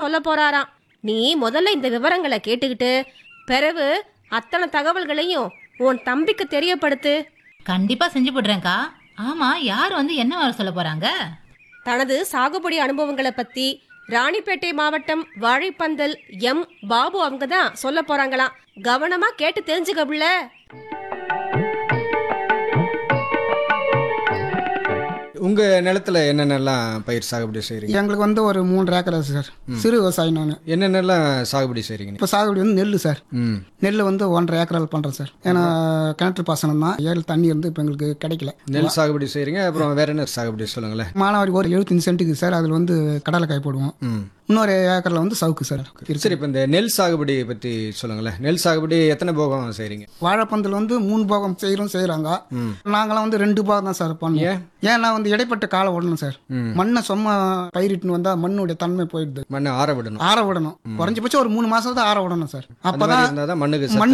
சொல்ல போறாராம் நீ முதல்ல இந்த விவரங்களை கேட்டுக்கிட்டு பிறகு அத்தனை தகவல்களையும் உன் தம்பிக்கு தெரியப்படுத்து கண்டிப்பா செஞ்சு போடுறேன்க்கா ஆமா யார் வந்து என்ன வர சொல்ல போறாங்க தனது சாகுபடி அனுபவங்களை பத்தி ராணிப்பேட்டை மாவட்டம் வாழைப்பந்தல் எம் பாபு அவங்க தான் சொல்ல போறாங்களாம் கவனமா கேட்டு தெரிஞ்சுக்க புள்ள உங்க நிலத்துல என்னென்னலாம் பயிர் சாகுபடி செய்றீங்க எங்களுக்கு வந்து ஒரு மூன்று ஏக்கர் இருக்கு சார் சிறு விவசாயி நான் என்னென்னலாம் சாகுபடி செய்றீங்க நீங்க? இப்போ சாகுபடி வந்து நெல் சார் ம் நெல் வந்து ஒன்றரை ஏக்கரால் பண்ணுறேன் சார் ஏன்னா கிணற்று பாசனம் தான் ஏழு தண்ணி வந்து இப்போ எங்களுக்கு கிடைக்கல நெல் சாகுபடி செய்றீங்க அப்புறம் வேற என்ன சாகுபடி சொல்லுங்களேன் மானாவாரி ஒரு எழுபத்தஞ்சு சென்ட்டுக்கு சார் அதில் வந்து கடலைக்காய் போடுவோம் ம் இன்னொரு ஏக்கரில் வந்து சவுக்கு சார் இருக்கு சரி இப்போ இந்த நெல் சாகுபடி பற்றி சொல்லுங்களேன் நெல் சாகுபடி எத்தனை போகம் செய்றீங்க வாழைப்பந்தில் வந்து மூணு பாகம் செய்கிறோம் செய்கிறாங்க நாங்களாம் வந்து ரெண்டு பாகம் தான் சார் பண்ணுவோம் ஏன்னா வந்து இடைப்பட்ட காலம் விடணும் சார் மண்ணை சும்மா பயிரிட்டுன்னு வந்தால் மண்ணுடைய தன்மை போயிடுது மண்ணை ஆற விடணும் ஆற விடணும் குறைஞ்சபட்சம் ஒரு மூணு மாசம் தான் ஆற விடணும் சார் அந்த மாதிரி அப்பதான் இருந்தால் தான் மண்ணுக்கு மண்